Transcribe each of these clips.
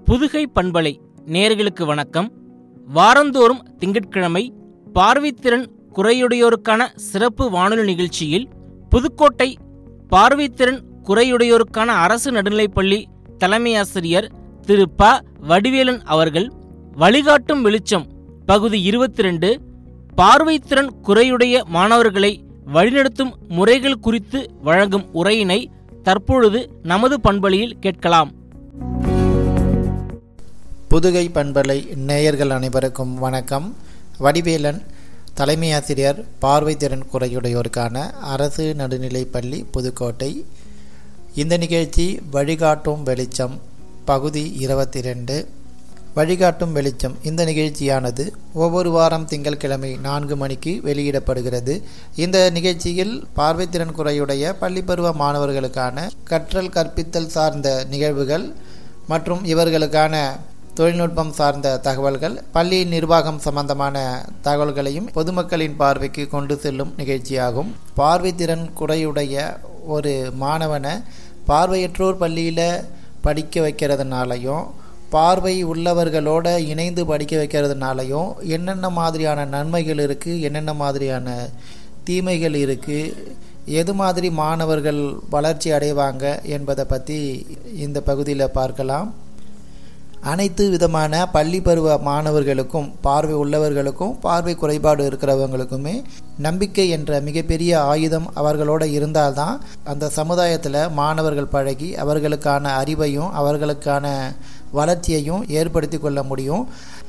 புதுகை பண்பலை நேர்களுக்கு வணக்கம் வாரந்தோறும் திங்கட்கிழமை பார்வைத்திறன் குறையுடையோருக்கான சிறப்பு வானொலி நிகழ்ச்சியில் புதுக்கோட்டை பார்வைத்திறன் குறையுடையோருக்கான அரசு நடுநிலைப்பள்ளி தலைமை ஆசிரியர் திரு ப வடிவேலன் அவர்கள் வழிகாட்டும் வெளிச்சம் பகுதி இருபத்தி ரெண்டு பார்வைத்திறன் குறையுடைய மாணவர்களை வழிநடத்தும் முறைகள் குறித்து வழங்கும் உரையினை தற்பொழுது நமது பண்பலையில் கேட்கலாம் புதுகை பண்பலை நேயர்கள் அனைவருக்கும் வணக்கம் வடிவேலன் தலைமை ஆசிரியர் பார்வைத்திறன் குறையுடையோருக்கான அரசு நடுநிலைப்பள்ளி புதுக்கோட்டை இந்த நிகழ்ச்சி வழிகாட்டும் வெளிச்சம் பகுதி இருபத்தி ரெண்டு வழிகாட்டும் வெளிச்சம் இந்த நிகழ்ச்சியானது ஒவ்வொரு வாரம் திங்கட்கிழமை நான்கு மணிக்கு வெளியிடப்படுகிறது இந்த நிகழ்ச்சியில் பார்வைத்திறன் குறையுடைய பள்ளிப்பருவ மாணவர்களுக்கான கற்றல் கற்பித்தல் சார்ந்த நிகழ்வுகள் மற்றும் இவர்களுக்கான தொழில்நுட்பம் சார்ந்த தகவல்கள் பள்ளி நிர்வாகம் சம்பந்தமான தகவல்களையும் பொதுமக்களின் பார்வைக்கு கொண்டு செல்லும் நிகழ்ச்சியாகும் பார்வைத்திறன் குறையுடைய ஒரு மாணவனை பார்வையற்றோர் பள்ளியில் படிக்க வைக்கிறதுனாலையும் பார்வை உள்ளவர்களோட இணைந்து படிக்க வைக்கிறதுனாலையும் என்னென்ன மாதிரியான நன்மைகள் இருக்குது என்னென்ன மாதிரியான தீமைகள் இருக்குது எது மாதிரி மாணவர்கள் வளர்ச்சி அடைவாங்க என்பதை பற்றி இந்த பகுதியில் பார்க்கலாம் அனைத்து விதமான பள்ளி பருவ மாணவர்களுக்கும் பார்வை உள்ளவர்களுக்கும் பார்வை குறைபாடு இருக்கிறவங்களுக்குமே நம்பிக்கை என்ற மிகப்பெரிய ஆயுதம் அவர்களோட இருந்தால்தான் அந்த சமுதாயத்தில் மாணவர்கள் பழகி அவர்களுக்கான அறிவையும் அவர்களுக்கான வளர்ச்சியையும் ஏற்படுத்தி கொள்ள முடியும்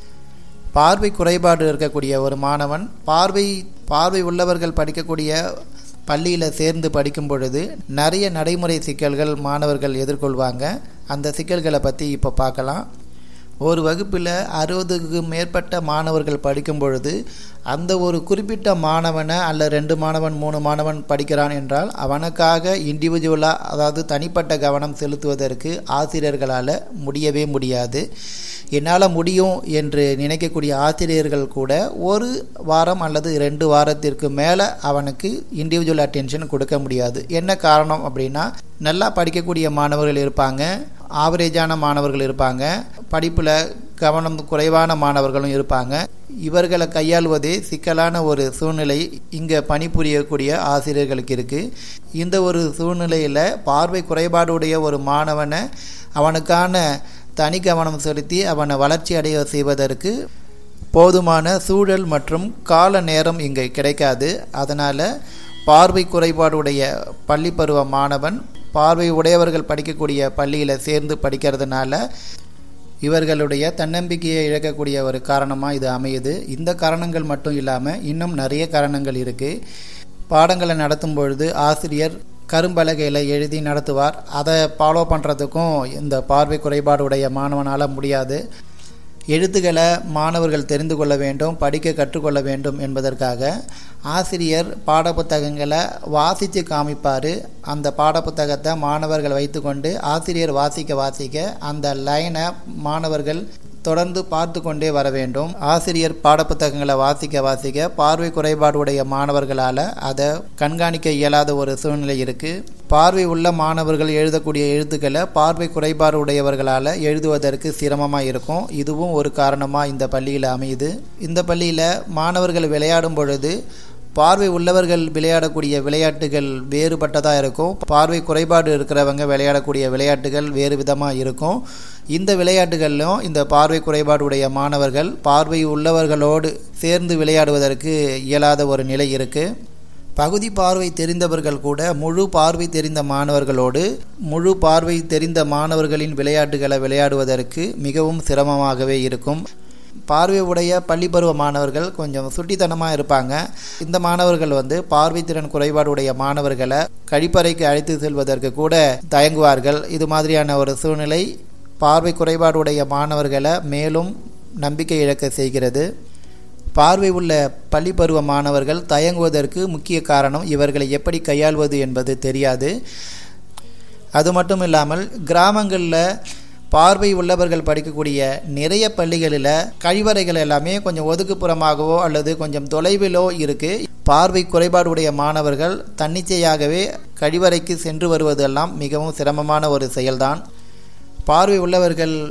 பார்வை குறைபாடு இருக்கக்கூடிய ஒரு மாணவன் பார்வை பார்வை உள்ளவர்கள் படிக்கக்கூடிய பள்ளியில் சேர்ந்து படிக்கும் பொழுது நிறைய நடைமுறை சிக்கல்கள் மாணவர்கள் எதிர்கொள்வாங்க அந்த சிக்கல்களை பற்றி இப்போ பார்க்கலாம் ஒரு வகுப்பில் அறுபதுக்கு மேற்பட்ட மாணவர்கள் படிக்கும் பொழுது அந்த ஒரு குறிப்பிட்ட மாணவனை அல்ல ரெண்டு மாணவன் மூணு மாணவன் படிக்கிறான் என்றால் அவனுக்காக இண்டிவிஜுவலாக அதாவது தனிப்பட்ட கவனம் செலுத்துவதற்கு ஆசிரியர்களால் முடியவே முடியாது என்னால் முடியும் என்று நினைக்கக்கூடிய ஆசிரியர்கள் கூட ஒரு வாரம் அல்லது ரெண்டு வாரத்திற்கு மேலே அவனுக்கு இண்டிவிஜுவல் அட்டென்ஷன் கொடுக்க முடியாது என்ன காரணம் அப்படின்னா நல்லா படிக்கக்கூடிய மாணவர்கள் இருப்பாங்க ஆவரேஜான மாணவர்கள் இருப்பாங்க படிப்பில் கவனம் குறைவான மாணவர்களும் இருப்பாங்க இவர்களை கையாளுவதே சிக்கலான ஒரு சூழ்நிலை இங்கே பணிபுரியக்கூடிய ஆசிரியர்களுக்கு இருக்குது இந்த ஒரு சூழ்நிலையில் பார்வை குறைபாடுடைய ஒரு மாணவனை அவனுக்கான தனி கவனம் செலுத்தி அவனை வளர்ச்சி அடைய செய்வதற்கு போதுமான சூழல் மற்றும் கால நேரம் இங்கே கிடைக்காது அதனால் பார்வை குறைபாடுடைய பள்ளி பருவ மாணவன் பார்வை உடையவர்கள் படிக்கக்கூடிய பள்ளியில் சேர்ந்து படிக்கிறதுனால இவர்களுடைய தன்னம்பிக்கையை இழக்கக்கூடிய ஒரு காரணமாக இது அமையுது இந்த காரணங்கள் மட்டும் இல்லாமல் இன்னும் நிறைய காரணங்கள் இருக்குது பாடங்களை நடத்தும் பொழுது ஆசிரியர் கரும்பலகையில் எழுதி நடத்துவார் அதை ஃபாலோ பண்ணுறதுக்கும் இந்த பார்வை குறைபாடு உடைய மாணவனால் முடியாது எழுத்துக்களை மாணவர்கள் தெரிந்து கொள்ள வேண்டும் படிக்க கற்றுக்கொள்ள வேண்டும் என்பதற்காக ஆசிரியர் பாடப்புத்தகங்களை வாசித்து காமிப்பார் அந்த பாடப்புத்தகத்தை மாணவர்கள் வைத்துக்கொண்டு ஆசிரியர் வாசிக்க வாசிக்க அந்த லைனை மாணவர்கள் தொடர்ந்து பார்த்து கொண்டே வர வேண்டும் ஆசிரியர் பாடப்புத்தகங்களை வாசிக்க வாசிக்க பார்வை குறைபாடுடைய மாணவர்களால் அதை கண்காணிக்க இயலாத ஒரு சூழ்நிலை இருக்குது பார்வை உள்ள மாணவர்கள் எழுதக்கூடிய எழுத்துக்களை பார்வை குறைபாடு உடையவர்களால் எழுதுவதற்கு சிரமமாக இருக்கும் இதுவும் ஒரு காரணமாக இந்த பள்ளியில் அமையுது இந்த பள்ளியில் மாணவர்கள் விளையாடும் பொழுது பார்வை உள்ளவர்கள் விளையாடக்கூடிய விளையாட்டுகள் வேறுபட்டதாக இருக்கும் பார்வை குறைபாடு இருக்கிறவங்க விளையாடக்கூடிய விளையாட்டுகள் வேறு விதமாக இருக்கும் இந்த விளையாட்டுகளிலும் இந்த பார்வை குறைபாடு உடைய மாணவர்கள் பார்வை உள்ளவர்களோடு சேர்ந்து விளையாடுவதற்கு இயலாத ஒரு நிலை இருக்குது பகுதி பார்வை தெரிந்தவர்கள் கூட முழு பார்வை தெரிந்த மாணவர்களோடு முழு பார்வை தெரிந்த மாணவர்களின் விளையாட்டுகளை விளையாடுவதற்கு மிகவும் சிரமமாகவே இருக்கும் பார்வை உடைய பள்ளி பருவ மாணவர்கள் கொஞ்சம் சுட்டித்தனமாக இருப்பாங்க இந்த மாணவர்கள் வந்து பார்வை திறன் குறைபாடு உடைய மாணவர்களை கழிப்பறைக்கு அழைத்து செல்வதற்கு கூட தயங்குவார்கள் இது மாதிரியான ஒரு சூழ்நிலை பார்வை குறைபாடு உடைய மாணவர்களை மேலும் நம்பிக்கை இழக்க செய்கிறது பார்வை உள்ள பள்ளி பருவ மாணவர்கள் தயங்குவதற்கு முக்கிய காரணம் இவர்களை எப்படி கையாள்வது என்பது தெரியாது அது மட்டும் இல்லாமல் கிராமங்களில் பார்வை உள்ளவர்கள் படிக்கக்கூடிய நிறைய பள்ளிகளில் கழிவறைகள் எல்லாமே கொஞ்சம் ஒதுக்குப்புறமாகவோ அல்லது கொஞ்சம் தொலைவிலோ இருக்குது பார்வை குறைபாடு உடைய மாணவர்கள் தன்னிச்சையாகவே கழிவறைக்கு சென்று வருவதெல்லாம் மிகவும் சிரமமான ஒரு செயல்தான் பார்வை உள்ளவர்கள்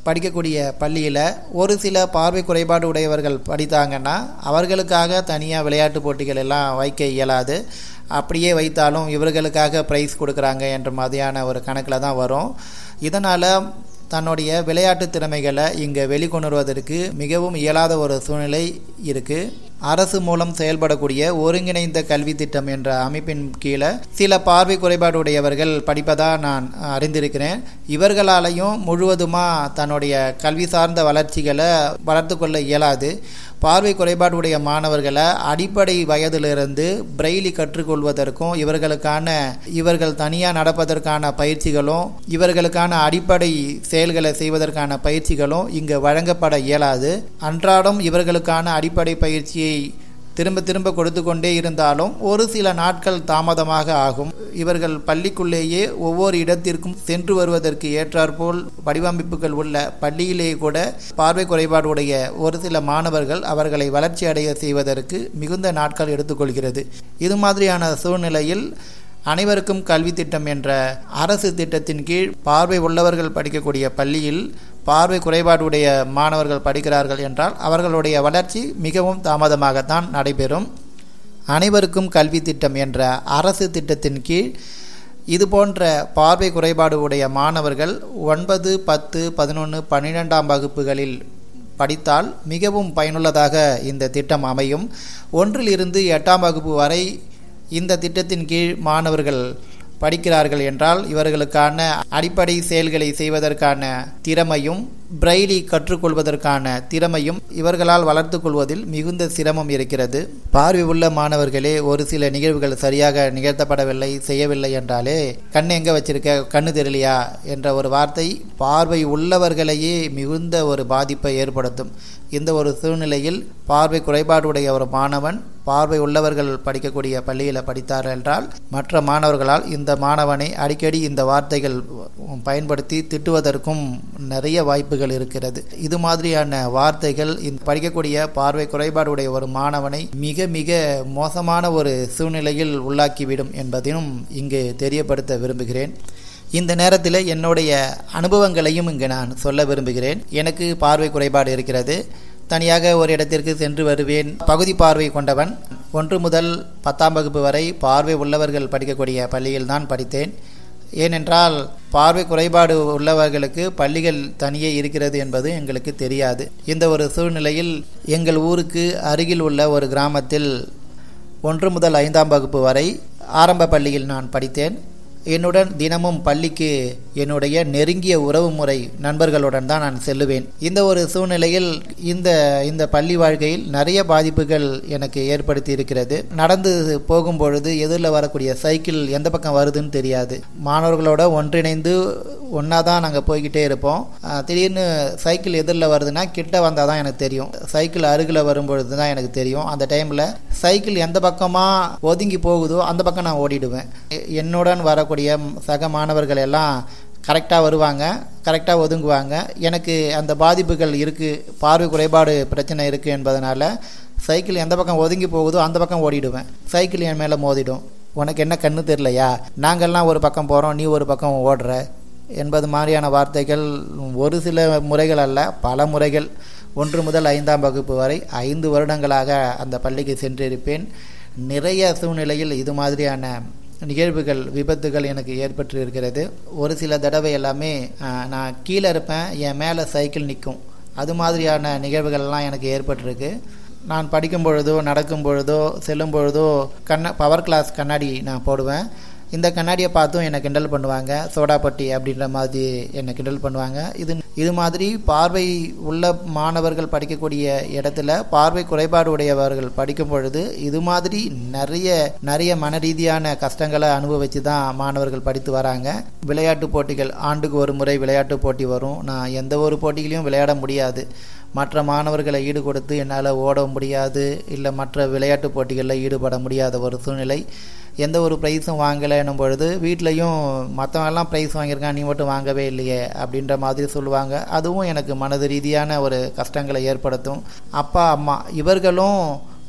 படிக்கக்கூடிய பள்ளியில் ஒரு சில பார்வை குறைபாடு உடையவர்கள் படித்தாங்கன்னா அவர்களுக்காக தனியாக விளையாட்டு போட்டிகள் எல்லாம் வைக்க இயலாது அப்படியே வைத்தாலும் இவர்களுக்காக ப்ரைஸ் கொடுக்குறாங்க என்ற மாதிரியான ஒரு கணக்கில் தான் வரும் இதனால் தன்னுடைய விளையாட்டு திறமைகளை இங்கே வெளிக்கொணர்வதற்கு மிகவும் இயலாத ஒரு சூழ்நிலை இருக்குது அரசு மூலம் செயல்படக்கூடிய ஒருங்கிணைந்த கல்வி திட்டம் என்ற அமைப்பின் கீழே சில பார்வை குறைபாடு உடையவர்கள் படிப்பதாக நான் அறிந்திருக்கிறேன் இவர்களாலையும் முழுவதுமாக தன்னுடைய கல்வி சார்ந்த வளர்ச்சிகளை வளர்த்து கொள்ள இயலாது பார்வை குறைபாடு உடைய மாணவர்களை அடிப்படை வயதிலிருந்து பிரெய்லி கற்றுக்கொள்வதற்கும் இவர்களுக்கான இவர்கள் தனியாக நடப்பதற்கான பயிற்சிகளும் இவர்களுக்கான அடிப்படை செயல்களை செய்வதற்கான பயிற்சிகளும் இங்கு வழங்கப்பட இயலாது அன்றாடம் இவர்களுக்கான அடிப்படை பயிற்சியை திரும்ப திரும்ப கொடுத்து கொண்டே இருந்தாலும் ஒரு சில நாட்கள் தாமதமாக ஆகும் இவர்கள் பள்ளிக்குள்ளேயே ஒவ்வொரு இடத்திற்கும் சென்று வருவதற்கு ஏற்றாற்போல் வடிவமைப்புகள் உள்ள பள்ளியிலேயே கூட பார்வை குறைபாடு உடைய ஒரு சில மாணவர்கள் அவர்களை வளர்ச்சி அடைய செய்வதற்கு மிகுந்த நாட்கள் எடுத்துக்கொள்கிறது இது மாதிரியான சூழ்நிலையில் அனைவருக்கும் கல்வி திட்டம் என்ற அரசு திட்டத்தின் கீழ் பார்வை உள்ளவர்கள் படிக்கக்கூடிய பள்ளியில் பார்வை குறைபாடுடைய மாணவர்கள் படிக்கிறார்கள் என்றால் அவர்களுடைய வளர்ச்சி மிகவும் தாமதமாகத்தான் நடைபெறும் அனைவருக்கும் கல்வி திட்டம் என்ற அரசு திட்டத்தின் கீழ் இது போன்ற பார்வை குறைபாடு உடைய மாணவர்கள் ஒன்பது பத்து பதினொன்று பன்னிரெண்டாம் வகுப்புகளில் படித்தால் மிகவும் பயனுள்ளதாக இந்த திட்டம் அமையும் ஒன்றிலிருந்து எட்டாம் வகுப்பு வரை இந்த திட்டத்தின் கீழ் மாணவர்கள் படிக்கிறார்கள் என்றால் இவர்களுக்கான அடிப்படை செயல்களை செய்வதற்கான திறமையும் பிரெய்லி கற்றுக்கொள்வதற்கான திறமையும் இவர்களால் வளர்த்து கொள்வதில் மிகுந்த சிரமம் இருக்கிறது பார்வை உள்ள மாணவர்களே ஒரு சில நிகழ்வுகள் சரியாக நிகழ்த்தப்படவில்லை செய்யவில்லை என்றாலே கண் எங்க வச்சிருக்க கண்ணு தெரியலையா என்ற ஒரு வார்த்தை பார்வை உள்ளவர்களையே மிகுந்த ஒரு பாதிப்பை ஏற்படுத்தும் இந்த ஒரு சூழ்நிலையில் பார்வை குறைபாடுடைய ஒரு மாணவன் பார்வை உள்ளவர்கள் படிக்கக்கூடிய பள்ளியில் படித்தார் என்றால் மற்ற மாணவர்களால் இந்த மாணவனை அடிக்கடி இந்த வார்த்தைகள் பயன்படுத்தி திட்டுவதற்கும் நிறைய வாய்ப்புகள் இருக்கிறது இது மாதிரியான வார்த்தைகள் இந்த படிக்கக்கூடிய பார்வை குறைபாடுடைய ஒரு மாணவனை மிக மிக மோசமான ஒரு சூழ்நிலையில் உள்ளாக்கிவிடும் என்பதையும் இங்கு தெரியப்படுத்த விரும்புகிறேன் இந்த நேரத்தில் என்னுடைய அனுபவங்களையும் இங்கு நான் சொல்ல விரும்புகிறேன் எனக்கு பார்வை குறைபாடு இருக்கிறது தனியாக ஒரு இடத்திற்கு சென்று வருவேன் பகுதி பார்வை கொண்டவன் ஒன்று முதல் பத்தாம் வகுப்பு வரை பார்வை உள்ளவர்கள் படிக்கக்கூடிய பள்ளியில் தான் படித்தேன் ஏனென்றால் பார்வை குறைபாடு உள்ளவர்களுக்கு பள்ளிகள் தனியே இருக்கிறது என்பது எங்களுக்கு தெரியாது இந்த ஒரு சூழ்நிலையில் எங்கள் ஊருக்கு அருகில் உள்ள ஒரு கிராமத்தில் ஒன்று முதல் ஐந்தாம் வகுப்பு வரை ஆரம்ப பள்ளியில் நான் படித்தேன் என்னுடன் தினமும் பள்ளிக்கு என்னுடைய நெருங்கிய உறவு முறை நண்பர்களுடன் தான் நான் செல்லுவேன் இந்த ஒரு சூழ்நிலையில் இந்த இந்த பள்ளி வாழ்க்கையில் நிறைய பாதிப்புகள் எனக்கு ஏற்படுத்தி இருக்கிறது நடந்து போகும் பொழுது எதிரில் வரக்கூடிய சைக்கிள் எந்த பக்கம் வருதுன்னு தெரியாது மாணவர்களோட ஒன்றிணைந்து ஒன்றா தான் நாங்கள் போய்கிட்டே இருப்போம் திடீர்னு சைக்கிள் எதிரில் வருதுன்னா கிட்ட வந்தால் தான் எனக்கு தெரியும் சைக்கிள் அருகில் வரும்பொழுது தான் எனக்கு தெரியும் அந்த டைமில் சைக்கிள் எந்த பக்கமாக ஒதுங்கி போகுதோ அந்த பக்கம் நான் ஓடிடுவேன் என்னுடன் வரக்கூடிய சக மாணவர்கள் எல்லாம் கரெக்டாக வருவாங்க கரெக்டாக ஒதுங்குவாங்க எனக்கு அந்த பாதிப்புகள் இருக்குது பார்வை குறைபாடு பிரச்சனை இருக்குது என்பதனால சைக்கிள் எந்த பக்கம் ஒதுங்கி போகுதோ அந்த பக்கம் ஓடிடுவேன் சைக்கிள் என் மேலே மோதிடும் உனக்கு என்ன கண்ணு தெரிலையா நாங்கள்லாம் ஒரு பக்கம் போகிறோம் நீ ஒரு பக்கம் ஓடுற என்பது மாதிரியான வார்த்தைகள் ஒரு சில முறைகள் அல்ல பல முறைகள் ஒன்று முதல் ஐந்தாம் வகுப்பு வரை ஐந்து வருடங்களாக அந்த பள்ளிக்கு சென்றிருப்பேன் நிறைய சூழ்நிலையில் இது மாதிரியான நிகழ்வுகள் விபத்துகள் எனக்கு ஏற்பட்டு இருக்கிறது ஒரு சில தடவை எல்லாமே நான் கீழே இருப்பேன் என் மேலே சைக்கிள் நிற்கும் அது மாதிரியான நிகழ்வுகள்லாம் எனக்கு ஏற்பட்டிருக்கு நான் படிக்கும் பொழுதோ நடக்கும் பொழுதோ செல்லும் பொழுதோ கண்ண பவர் கிளாஸ் கண்ணாடி நான் போடுவேன் இந்த கண்ணாடியை பார்த்தும் என்னை கிண்டல் பண்ணுவாங்க சோடாப்பட்டி அப்படின்ற மாதிரி என்னை கிண்டல் பண்ணுவாங்க இது இது மாதிரி பார்வை உள்ள மாணவர்கள் படிக்கக்கூடிய இடத்துல பார்வை குறைபாடு உடையவர்கள் படிக்கும் பொழுது இது மாதிரி நிறைய நிறைய மன ரீதியான கஷ்டங்களை அனுபவித்து தான் மாணவர்கள் படித்து வராங்க விளையாட்டு போட்டிகள் ஆண்டுக்கு ஒரு முறை விளையாட்டு போட்டி வரும் நான் எந்த ஒரு போட்டிகளையும் விளையாட முடியாது மற்ற மாணவர்களை ஈடு கொடுத்து என்னால் ஓட முடியாது இல்லை மற்ற விளையாட்டு போட்டிகளில் ஈடுபட முடியாத ஒரு சூழ்நிலை எந்த ஒரு ப்ரைஸும் வாங்கலைன்னும் பொழுது வீட்லேயும் மற்றவங்கெல்லாம் ப்ரைஸ் வாங்கியிருக்கான் நீ மட்டும் வாங்கவே இல்லையே அப்படின்ற மாதிரி சொல்லுவாங்க அதுவும் எனக்கு மனது ரீதியான ஒரு கஷ்டங்களை ஏற்படுத்தும் அப்பா அம்மா இவர்களும்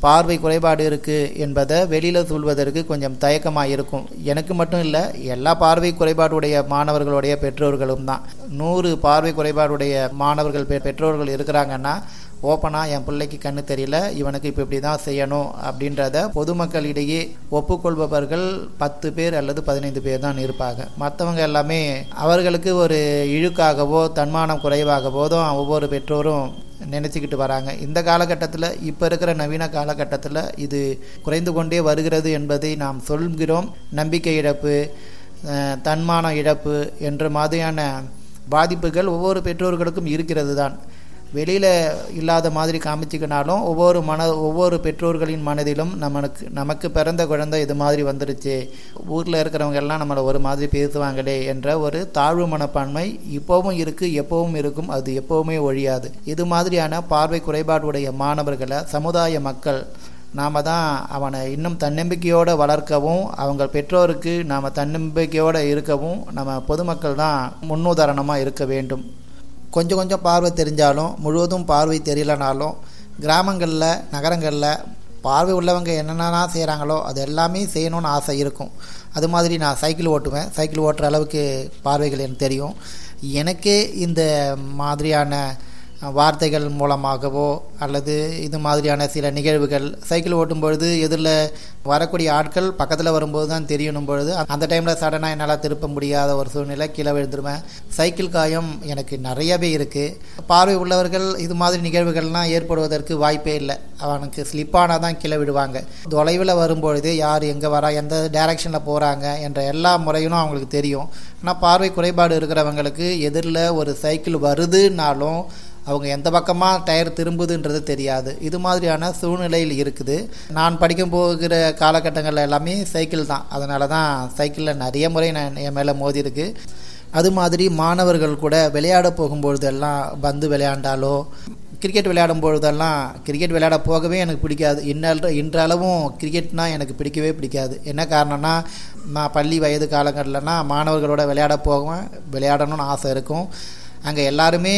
பார்வை குறைபாடு இருக்குது என்பதை வெளியில் சொல்வதற்கு கொஞ்சம் தயக்கமாக இருக்கும் எனக்கு மட்டும் இல்லை எல்லா பார்வை குறைபாடுடைய மாணவர்களுடைய பெற்றோர்களும் தான் நூறு பார்வை குறைபாடுடைய மாணவர்கள் பெ- பெற்றோர்கள் இருக்கிறாங்கன்னா ஓப்பனாக என் பிள்ளைக்கு கண்ணு தெரியல இவனுக்கு இப்போ இப்படி தான் செய்யணும் அப்படின்றத பொதுமக்களிடையே ஒப்புக்கொள்பவர்கள் பத்து பேர் அல்லது பதினைந்து பேர் தான் இருப்பாங்க மற்றவங்க எல்லாமே அவர்களுக்கு ஒரு இழுக்காகவோ தன்மானம் குறைவாகவோ தான் ஒவ்வொரு பெற்றோரும் நினச்சிக்கிட்டு வராங்க இந்த காலகட்டத்தில் இப்போ இருக்கிற நவீன காலகட்டத்தில் இது குறைந்து கொண்டே வருகிறது என்பதை நாம் சொல்கிறோம் நம்பிக்கை இழப்பு அஹ், தன்மான இழப்பு என்ற மாதிரியான பாதிப்புகள் ஒவ்வொரு பெற்றோர்களுக்கும் இருக்கிறது தான் வெளியில் இல்லாத மாதிரி காமிச்சிக்கினாலும் ஒவ்வொரு மன ஒவ்வொரு பெற்றோர்களின் மனதிலும் நமக்கு நமக்கு பிறந்த குழந்தை இது மாதிரி வந்துருச்சு ஊரில் இருக்கிறவங்க எல்லாம் நம்மளை ஒரு மாதிரி பேசுவாங்களே என்ற ஒரு தாழ்வு மனப்பான்மை இப்போவும் இருக்குது எப்போவும் இருக்கும் அது எப்போவுமே ஒழியாது இது மாதிரியான பார்வை குறைபாடுடைய மாணவர்களை சமுதாய மக்கள் நாம் தான் அவனை இன்னும் தன்னம்பிக்கையோடு வளர்க்கவும் அவங்க பெற்றோருக்கு நாம் தன்னம்பிக்கையோடு இருக்கவும் நம்ம பொதுமக்கள் தான் முன்னுதாரணமாக இருக்க வேண்டும் கொஞ்சம் கொஞ்சம் பார்வை தெரிஞ்சாலும் முழுவதும் பார்வை தெரியலனாலும் கிராமங்களில் நகரங்களில் பார்வை உள்ளவங்க என்னென்ன செய்கிறாங்களோ அது எல்லாமே செய்யணும்னு ஆசை இருக்கும் அது மாதிரி நான் சைக்கிள் ஓட்டுவேன் சைக்கிள் ஓட்டுற அளவுக்கு பார்வைகள் எனக்கு தெரியும் எனக்கே இந்த மாதிரியான வார்த்தைகள் மூலமாகவோ அல்லது இது மாதிரியான சில நிகழ்வுகள் சைக்கிள் ஓட்டும் பொழுது எதிரில் வரக்கூடிய ஆட்கள் பக்கத்தில் வரும்போது தான் தெரியணும் பொழுது அந்த டைமில் சடனாக என்னால் திருப்ப முடியாத ஒரு சூழ்நிலை கீழே விழுந்துருவேன் சைக்கிள் காயம் எனக்கு நிறையவே இருக்குது பார்வை உள்ளவர்கள் இது மாதிரி நிகழ்வுகள்லாம் ஏற்படுவதற்கு வாய்ப்பே இல்லை அவனுக்கு ஸ்லிப்பானால் தான் கீழே விடுவாங்க தொலைவில் வரும்பொழுது யார் எங்கே வரா எந்த டைரக்ஷனில் போகிறாங்க என்ற எல்லா முறையும் அவங்களுக்கு தெரியும் ஆனால் பார்வை குறைபாடு இருக்கிறவங்களுக்கு எதிரில் ஒரு சைக்கிள் வருதுன்னாலும் அவங்க எந்த பக்கமாக டயர் திரும்புதுன்றது தெரியாது இது மாதிரியான சூழ்நிலையில் இருக்குது நான் படிக்கும் போகிற காலகட்டங்களில் எல்லாமே சைக்கிள் தான் அதனால தான் சைக்கிளில் நிறைய முறை நான் என் மேலே மோதி இருக்கு அது மாதிரி மாணவர்கள் கூட விளையாட போகும்பொழுதெல்லாம் பந்து விளையாண்டாலோ கிரிக்கெட் விளையாடும் பொழுதெல்லாம் கிரிக்கெட் விளையாட போகவே எனக்கு பிடிக்காது இன்ன இன்றளவும் கிரிக்கெட்னா எனக்கு பிடிக்கவே பிடிக்காது என்ன காரணம்னா நான் பள்ளி வயது காலங்கள்லனா மாணவர்களோட விளையாட போவேன் விளையாடணும்னு ஆசை இருக்கும் அங்கே எல்லாருமே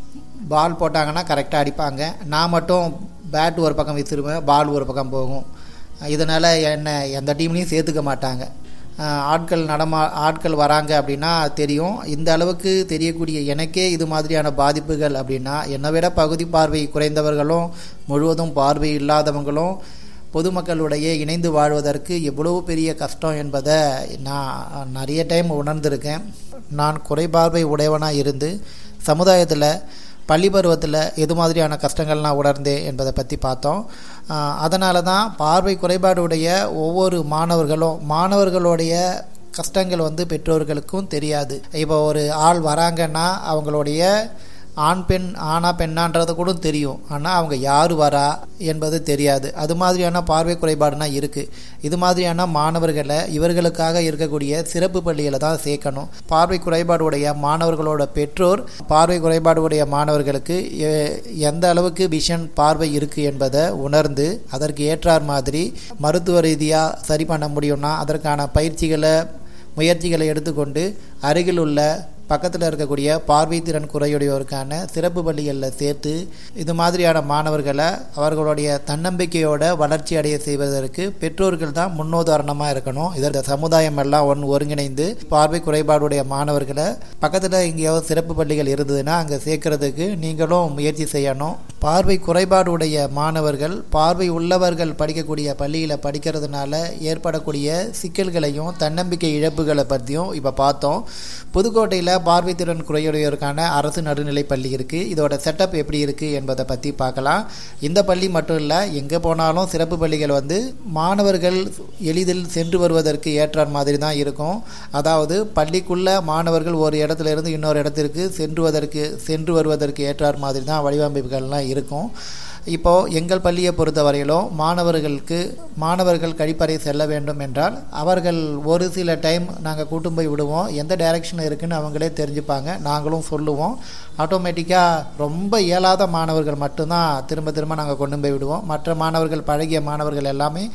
பால் போட்டாங்கன்னா கரெக்டாக அடிப்பாங்க நான் மட்டும் பேட் ஒரு பக்கம் விசிறுவேன் பால் ஒரு பக்கம் போகும் இதனால் என்னை எந்த டீம்லேயும் சேர்த்துக்க மாட்டாங்க அஹ் ஆட்கள் நடமா ஆட்கள் வராங்க அப்படின்னா தெரியும் இந்த அளவுக்கு தெரியக்கூடிய எனக்கே இது மாதிரியான பாதிப்புகள் அப்படின்னா என்னை விட பகுதி பார்வை குறைந்தவர்களும் முழுவதும் பார்வை இல்லாதவங்களும் பொதுமக்களுடைய இணைந்து வாழ்வதற்கு எவ்வளவு பெரிய கஷ்டம் என்பதை நான் நிறைய டைம் உணர்ந்திருக்கேன் நான் குறைபார்வை உடையவனாக இருந்து சமுதாயத்தில் பள்ளி பருவத்தில் எது மாதிரியான கஷ்டங்கள்லாம் உணர்ந்தேன் என்பதை பற்றி பார்த்தோம் அதனால தான் பார்வை குறைபாடுடைய ஒவ்வொரு மாணவர்களும் மாணவர்களுடைய கஷ்டங்கள் வந்து பெற்றோர்களுக்கும் தெரியாது இப்போ ஒரு ஆள் வராங்கன்னா அவங்களுடைய ஆண் பெண் ஆணா பெண்ணான்றது கூட தெரியும் ஆனால் அவங்க யார் வரா என்பது தெரியாது அது மாதிரியான பார்வை குறைபாடுனா இருக்குது இது மாதிரியான மாணவர்களை இவர்களுக்காக இருக்கக்கூடிய சிறப்பு பள்ளிகளை தான் சேர்க்கணும் பார்வை குறைபாடுடைய மாணவர்களோட பெற்றோர் பார்வை குறைபாடுடைய மாணவர்களுக்கு எ- எந்த அளவுக்கு விஷன் பார்வை இருக்குது என்பதை உணர்ந்து அதற்கு ஏற்றார் மாதிரி மருத்துவ ரீதியாக சரி பண்ண முடியும்னா அதற்கான பயிற்சிகளை முயற்சிகளை எடுத்துக்கொண்டு அருகில் உள்ள பக்கத்தில் இருக்கக்கூடிய பார்வை திறன் குறையுடையோருக்கான சிறப்பு பள்ளிகளில் சேர்த்து இது மாதிரியான மாணவர்களை அவர்களுடைய தன்னம்பிக்கையோட வளர்ச்சி அடைய செய்வதற்கு பெற்றோர்கள் தான் முன்னுதாரணமாக இருக்கணும் இதற்கு சமுதாயம் எல்லாம் ஒன் ஒருங்கிணைந்து பார்வை குறைபாடுடைய மாணவர்களை பக்கத்தில் எங்கேயாவது சிறப்பு பள்ளிகள் இருந்ததுன்னா அங்கே சேர்க்கறதுக்கு நீங்களும் முயற்சி செய்யணும் பார்வை குறைபாடுடைய மாணவர்கள் பார்வை உள்ளவர்கள் படிக்கக்கூடிய பள்ளியில் படிக்கிறதுனால ஏற்படக்கூடிய சிக்கல்களையும் தன்னம்பிக்கை இழப்புகளை பற்றியும் இப்போ பார்த்தோம் புதுக்கோட்டையில் பார்வை திறன் குறையுடையோருக்கான அரசு நடுநிலை பள்ளி இருக்குது இதோட செட்டப் எப்படி இருக்குது என்பதை பற்றி பார்க்கலாம் இந்த பள்ளி மட்டும் இல்லை எங்கே போனாலும் சிறப்பு பள்ளிகள் வந்து மாணவர்கள் எளிதில் சென்று வருவதற்கு ஏற்ற மாதிரி தான் இருக்கும் அதாவது பள்ளிக்குள்ள மாணவர்கள் ஒரு இடத்துல இருந்து இன்னொரு இடத்திற்கு சென்றுவதற்கு சென்று வருவதற்கு ஏற்றார் மாதிரி தான் வடிவமைப்புகள்லாம் இருக்கும் இப்போது எங்கள் பள்ளியை பொறுத்தவரையிலும் மாணவர்களுக்கு மாணவர்கள் கழிப்பறை செல்ல வேண்டும் என்றால் அவர்கள் ஒரு சில டைம் நாங்கள் கூட்டும் போய் விடுவோம் எந்த டைரக்ஷன் இருக்குன்னு அவங்களே தெரிஞ்சுப்பாங்க நாங்களும் சொல்லுவோம் ஆட்டோமேட்டிக்காக ரொம்ப இயலாத மாணவர்கள் மட்டும்தான் திரும்ப திரும்ப நாங்கள் கொண்டு போய் விடுவோம் மற்ற மாணவர்கள் பழகிய மாணவர்கள் எல்லாமே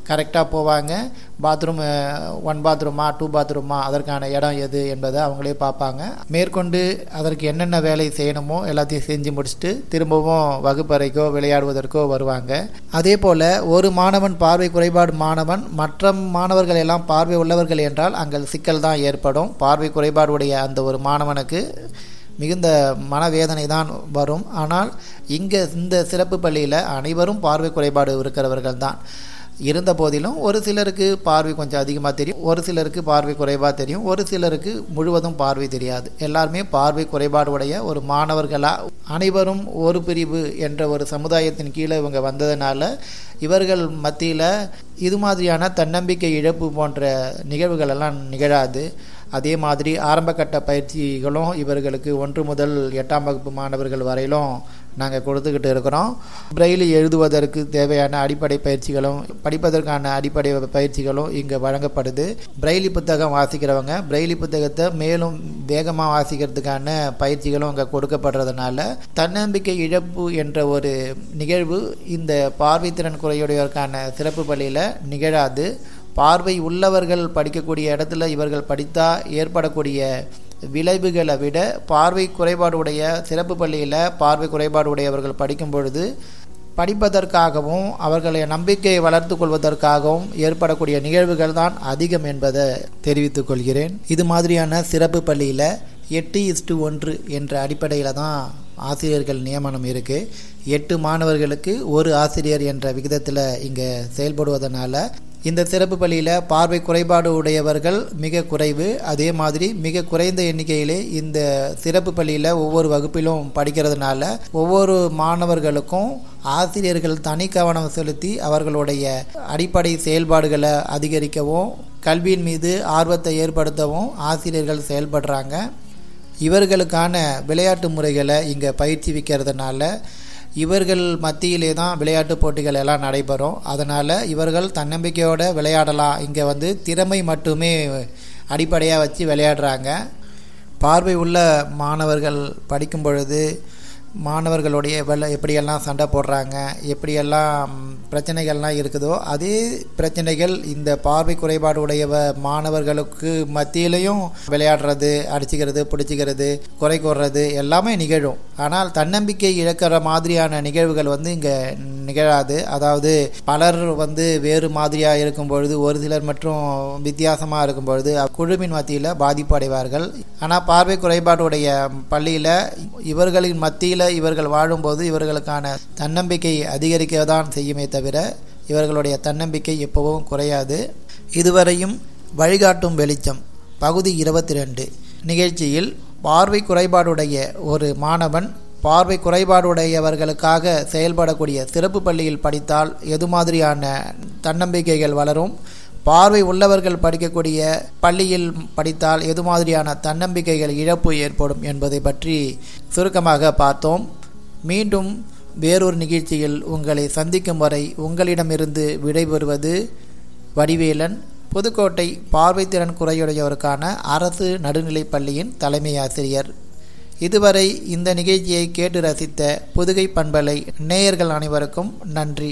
கரெக்டாக போவாங்க பாத்ரூம் ஒன் பாத்ரூமா டூ பாத்ரூமா அதற்கான இடம் எது என்பதை அவங்களே பார்ப்பாங்க மேற்கொண்டு அதற்கு என்னென்ன வேலை செய்யணுமோ எல்லாத்தையும் செஞ்சு முடிச்சுட்டு திரும்பவும் வகுப்பறைக்கோ விளையாடுவதற்கோ வருவாங்க அதே போல் ஒரு மாணவன் பார்வை குறைபாடு மாணவன் மற்ற மாணவர்கள் எல்லாம் பார்வை உள்ளவர்கள் என்றால் அங்கே சிக்கல் தான் ஏற்படும் பார்வை குறைபாடுடைய அந்த ஒரு மாணவனுக்கு மிகுந்த மனவேதனை தான் வரும் ஆனால் இங்கே இந்த சிறப்பு பள்ளியில் அனைவரும் பார்வை குறைபாடு இருக்கிறவர்கள் தான் இருந்த போதிலும் ஒரு சிலருக்கு பார்வை கொஞ்சம் அதிகமாக தெரியும் ஒரு சிலருக்கு பார்வை குறைவாக தெரியும் ஒரு சிலருக்கு முழுவதும் பார்வை தெரியாது எல்லாருமே பார்வை குறைபாடு உடைய ஒரு மாணவர்களாக அனைவரும் ஒரு பிரிவு என்ற ஒரு சமுதாயத்தின் கீழே இவங்க வந்ததுனால இவர்கள் மத்தியில் இது மாதிரியான தன்னம்பிக்கை இழப்பு போன்ற நிகழ்வுகள் எல்லாம் நிகழாது அதே மாதிரி ஆரம்பகட்ட பயிற்சிகளும் இவர்களுக்கு ஒன்று முதல் எட்டாம் வகுப்பு மாணவர்கள் வரையிலும் நாங்கள் கொடுத்துக்கிட்டு இருக்கிறோம் பிரெயில் எழுதுவதற்கு தேவையான அடிப்படை பயிற்சிகளும் படிப்பதற்கான அடிப்படை பயிற்சிகளும் இங்கே வழங்கப்படுது பிரெய்லி புத்தகம் வாசிக்கிறவங்க பிரெய்லி புத்தகத்தை மேலும் வேகமாக வாசிக்கிறதுக்கான பயிற்சிகளும் இங்கே கொடுக்கப்படுறதுனால தன்னம்பிக்கை இழப்பு என்ற ஒரு நிகழ்வு இந்த பார்வைத்திறன் குறையுடையோருக்கான சிறப்பு பள்ளியில் நிகழாது பார்வை உள்ளவர்கள் படிக்கக்கூடிய இடத்துல இவர்கள் படித்தா ஏற்படக்கூடிய விளைவுகளை விட பார்வை குறைபாடு உடைய சிறப்பு பள்ளியில் பார்வை குறைபாடு உடையவர்கள் படிக்கும் பொழுது படிப்பதற்காகவும் அவர்களை நம்பிக்கையை வளர்த்து கொள்வதற்காகவும் ஏற்படக்கூடிய நிகழ்வுகள் தான் அதிகம் என்பதை தெரிவித்துக் கொள்கிறேன் இது மாதிரியான சிறப்பு பள்ளியில் எட்டு இஸ்டு ஒன்று என்ற அடிப்படையில் தான் ஆசிரியர்கள் நியமனம் இருக்குது எட்டு மாணவர்களுக்கு ஒரு ஆசிரியர் என்ற விகிதத்தில் இங்கே செயல்படுவதனால இந்த சிறப்பு பள்ளியில் பார்வை குறைபாடு உடையவர்கள் மிக குறைவு அதே மாதிரி மிக குறைந்த எண்ணிக்கையிலே இந்த சிறப்பு பள்ளியில் ஒவ்வொரு வகுப்பிலும் படிக்கிறதுனால ஒவ்வொரு மாணவர்களுக்கும் ஆசிரியர்கள் தனி கவனம் செலுத்தி அவர்களுடைய அடிப்படை செயல்பாடுகளை அதிகரிக்கவும் கல்வியின் மீது ஆர்வத்தை ஏற்படுத்தவும் ஆசிரியர்கள் செயல்படுறாங்க இவர்களுக்கான விளையாட்டு முறைகளை இங்கே பயிற்சிவிக்கிறதுனால இவர்கள் மத்தியிலே தான் விளையாட்டு போட்டிகள் எல்லாம் நடைபெறும் அதனால் இவர்கள் தன்னம்பிக்கையோடு விளையாடலாம் இங்கே வந்து திறமை மட்டுமே அடிப்படையாக வச்சு விளையாடுறாங்க பார்வை உள்ள மாணவர்கள் படிக்கும் பொழுது மாணவர்களுடைய வெள்ள எப்படியெல்லாம் சண்டை போடுறாங்க எப்படியெல்லாம் பிரச்சனைகள்லாம் இருக்குதோ அதே பிரச்சனைகள் இந்த பார்வை குறைபாடு உடையவ மாணவர்களுக்கு மத்தியிலையும் விளையாடுறது அடிச்சுக்கிறது பிடிச்சிக்கிறது குறை கூறுறது எல்லாமே நிகழும் ஆனால் தன்னம்பிக்கை இழக்கிற மாதிரியான நிகழ்வுகள் வந்து இங்கே நிகழாது அதாவது பலர் வந்து வேறு மாதிரியாக இருக்கும் பொழுது ஒரு சிலர் மற்றும் வித்தியாசமாக இருக்கும் பொழுது குழுவின் மத்தியில் பாதிப்பு அடைவார்கள் ஆனால் பார்வை குறைபாடுடைய பள்ளியில் இவர்களின் மத்தியில் இவர்கள் வாழும்போது இவர்களுக்கான தன்னம்பிக்கை அதிகரிக்க தான் செய்யுமே தவிர இவர்களுடைய தன்னம்பிக்கை எப்பவும் குறையாது இதுவரையும் வழிகாட்டும் வெளிச்சம் பகுதி இருபத்தி ரெண்டு நிகழ்ச்சியில் பார்வை குறைபாடுடைய ஒரு மாணவன் பார்வை குறைபாடுடையவர்களுக்காக செயல்படக்கூடிய சிறப்பு பள்ளியில் படித்தால் எது மாதிரியான தன்னம்பிக்கைகள் வளரும் பார்வை உள்ளவர்கள் படிக்கக்கூடிய பள்ளியில் படித்தால் எது மாதிரியான தன்னம்பிக்கைகள் இழப்பு ஏற்படும் என்பதை பற்றி சுருக்கமாக பார்த்தோம் மீண்டும் வேறொரு நிகழ்ச்சியில் உங்களை சந்திக்கும் வரை உங்களிடமிருந்து விடைபெறுவது வடிவேலன் புதுக்கோட்டை பார்வைத்திறன் குறையுடையோருக்கான அரசு நடுநிலைப் பள்ளியின் தலைமை ஆசிரியர் இதுவரை இந்த நிகழ்ச்சியை கேட்டு ரசித்த புதுகை பண்பலை நேயர்கள் அனைவருக்கும் நன்றி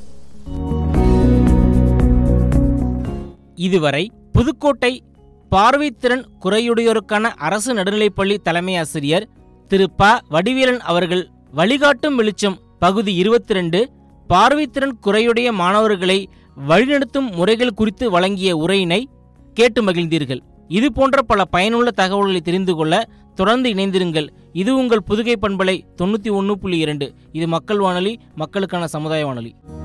இதுவரை புதுக்கோட்டை பார்வைத்திறன் குறையுடையோருக்கான அரசு நடுநிலைப்பள்ளி தலைமை ஆசிரியர் திரு ப வடிவேலன் அவர்கள் வழிகாட்டும் வெளிச்சம் பகுதி இருபத்தி ரெண்டு பார்வைத்திறன் குறையுடைய மாணவர்களை வழிநடத்தும் முறைகள் குறித்து வழங்கிய உரையினை கேட்டு மகிழ்ந்தீர்கள் இது போன்ற பல பயனுள்ள தகவல்களை தெரிந்து கொள்ள தொடர்ந்து இணைந்திருங்கள் இது உங்கள் புதுகை பண்பலை தொண்ணூற்றி ஒன்று புள்ளி இரண்டு இது மக்கள் வானொலி மக்களுக்கான சமுதாய வானொலி